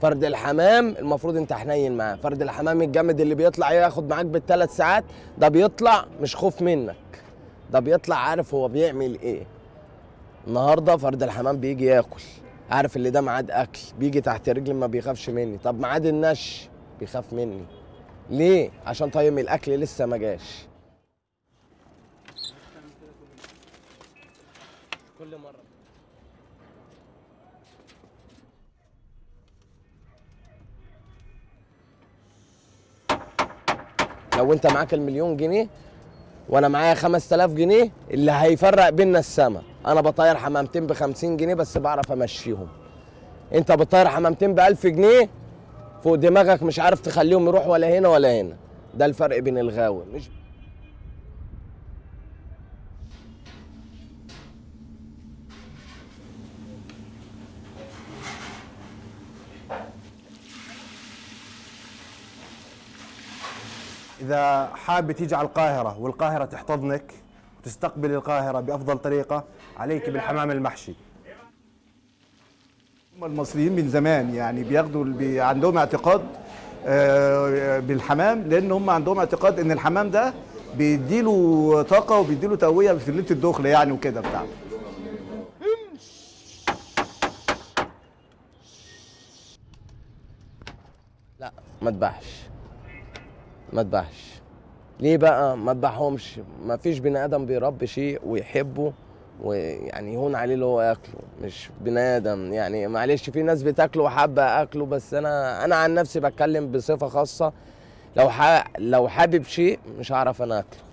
فرد الحمام المفروض انت حنين معاه فرد الحمام الجامد اللي بيطلع ياخد معاك بالثلاث ساعات ده بيطلع مش خوف منك ده بيطلع عارف هو بيعمل ايه النهارده فرد الحمام بيجي ياكل عارف اللي ده ميعاد اكل بيجي تحت رجلي ما بيخافش مني طب ميعاد النش بيخاف مني ليه عشان طيب الاكل لسه ما جاش كل مره لو انت معاك المليون جنيه وانا معايا 5000 جنيه اللي هيفرق بيننا السما انا بطير حمامتين ب 50 جنيه بس بعرف امشيهم انت بتطير حمامتين ب 1000 جنيه فوق دماغك مش عارف تخليهم يروح ولا هنا ولا هنا ده الفرق بين الغاوي مش إذا حاب تيجي على القاهرة والقاهرة تحتضنك وتستقبل القاهرة بأفضل طريقة عليك بالحمام المحشي هم المصريين من زمان يعني بياخدوا بي عندهم اعتقاد آه، بالحمام لان هم عندهم اعتقاد ان الحمام ده بيديله طاقه وبيديله تقويه في ليله الدخله يعني وكده بتاع لا ما اذبحش ما اذبحش ليه بقى ما اذبحهمش ما فيش بني ادم بيربي شيء ويحبه ويعني يهون عليه اللي هو ياكله مش بني ادم يعني معلش في ناس بتاكله وحابه اكله بس انا انا عن نفسي بتكلم بصفه خاصه لو ح... لو حابب شيء مش هعرف انا اكله